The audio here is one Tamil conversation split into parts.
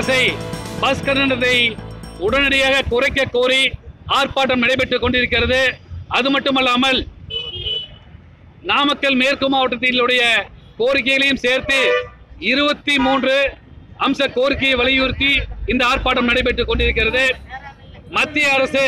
அரசை பஸ் கட்டணத்தை உடனடியாக குறைக்க கோரி ஆர்ப்பாட்டம் நடைபெற்றுக் கொண்டிருக்கிறது அது மட்டுமல்லாமல் நாமக்கல் மேற்கு மாவட்டத்தினுடைய கோரிக்கைகளையும் சேர்த்து இருபத்தி மூன்று அம்ச கோரிக்கையை வலியுறுத்தி இந்த ஆர்ப்பாட்டம் நடைபெற்றுக் கொண்டிருக்கிறது மத்திய அரசு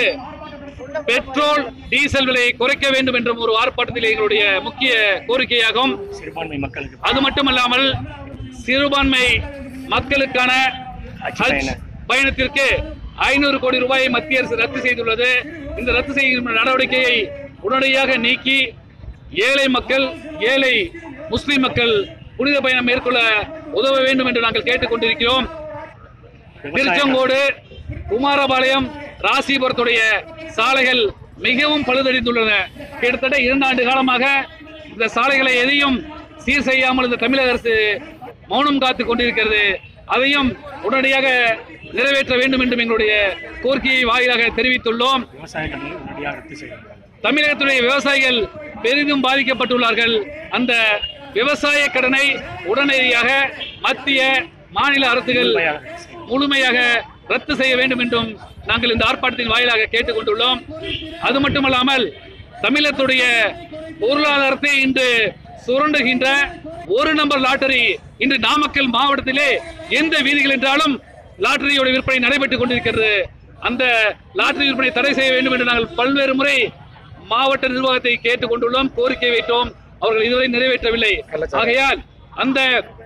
பெட்ரோல் டீசல் விலையை குறைக்க வேண்டும் என்ற ஒரு ஆர்ப்பாட்டத்தில் எங்களுடைய முக்கிய கோரிக்கையாகும் சிறுபான்மை மக்களுக்கு அது மட்டுமல்லாமல் சிறுபான்மை மக்களுக்கான ஹஜ் ஹஜ் பயண. பயணத்திற்கு ஐநூறு கோடி ரூபாயை மத்திய அரசு ரத்து செய்துள்ளது இந்த ரத்து செய்யும் நடவடிக்கையை உடனடியாக நீக்கி ஏழை மக்கள் ஏழை முஸ்லிம் மக்கள் புனித பயணம் மேற்கொள்ள உதவ வேண்டும் என்று நாங்கள் கேட்டுக்கொண்டிருக்கிறோம் விவசாய திருச்செங்கோடு குமாரபாளையம் ராசிபுரத்துடைய சாலைகள் மிகவும் பழுதடைந்துள்ளன கிட்டத்தட்ட இரண்டு ஆண்டு காலமாக இந்த சாலைகளை எதையும் சீர் செய்யாமல் இந்த தமிழக அரசு மௌனம் காத்து கொண்டிருக்கிறது அதையும் உடனடியாக நிறைவேற்ற வேண்டும் என்றும் எங்களுடைய கோரிக்கையை வாயிலாக தெரிவித்துள்ளோம் விவசாயிகள் உடனடியாக ரத்து செய்யுங்கள் தமிழகத்துடைய விவசாயிகள் பெரிதும் பாதிக்கப்பட்டுள்ளார்கள் அந்த விவசாய கடனை உடனடியாக மத்திய மாநில அரசுகள் முழுமையாக ரத்து செய்யுங்கள். முழுமையாக ரத்து செய்ய வேண்டும் என்றும் நாங்கள் இந்த ஆர்ப்பாட்டத்தின் வாயிலாக கேட்டுக்கொண்டுள்ளோம் அது மட்டுமல்லாமல் தமிழகத்துடைய பொருளாதாரத்தை இன்று சுரண்டுகின்ற ஒரு நம்பர் லாட்டரி இன்று நாமக்கல் மாவட்டத்திலே எந்த வீதிகள் என்றாலும் லாட்டரியோட விற்பனை நடைபெற்றுக் கொண்டிருக்கிறது அந்த லாட்டரி விற்பனை தடை செய்ய வேண்டும் என்று நாங்கள் பல்வேறு முறை மாவட்ட நிர்வாகத்தை கேட்டுக் கொண்டுள்ளோம் கோரிக்கை வைத்தோம் அவர்கள் இதுவரை நிறைவேற்றவில்லை ஆகையால் அந்த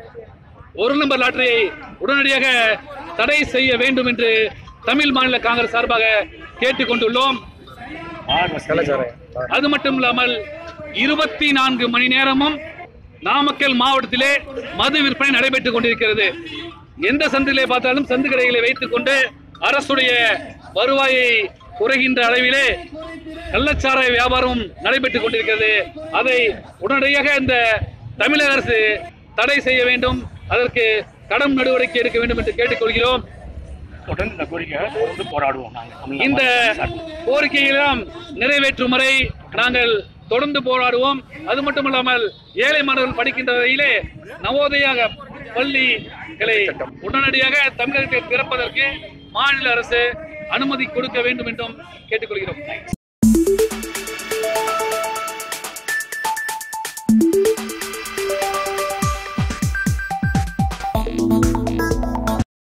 ஒரு நம்பர் லாட்டரியை உடனடியாக தடை செய்ய வேண்டும் என்று தமிழ் மாநில காங்கிரஸ் சார்பாக கேட்டுக்கொண்டுள்ளோம் பார் வசதி அது மட்டும் இல்லாமல் இருபத்தி நான்கு மணி நேரமும் நாமக்கல் மாவட்டத்திலே மது விற்பனை நடைபெற்றுக் கொண்டிருக்கிறது எந்த சந்திலே பார்த்தாலும் சந்து கடைகளை வைத்துக் கொண்டு அரசுடைய வருவாயை குறைகின்ற அளவிலே கள்ளச்சாராய வியாபாரம் நடைபெற்றுக் கொண்டிருக்கிறது அதை உடனடியாக இந்த தமிழக அரசு தடை செய்ய வேண்டும் அதற்கு கடும் நடவடிக்கை எடுக்க வேண்டும் என்று கேட்டுக்கொள்கிறோம் தொடர்ந்து இந்த கோரிக்கையை தொடர்ந்து போராடுவோம் நாங்கள் தமிழ்நாடு இந்த மாநில சார்பில். கோரிக்கையெல்லாம் நிறைவேற்றும் வரை நாங்கள் தொடர்ந்து போராடுவோம் அது மட்டுமல்லாமல் ஏழை மாணவர்கள் படிக்கின்ற வரையிலே நவோதய பள்ளிகளை உடனடியாக தமிழகத்தில் திறப்பதற்கு மாநில அரசு அனுமதி கொடுக்க வேண்டும் என்றும் கேட்டுக்கொள்கிறோம்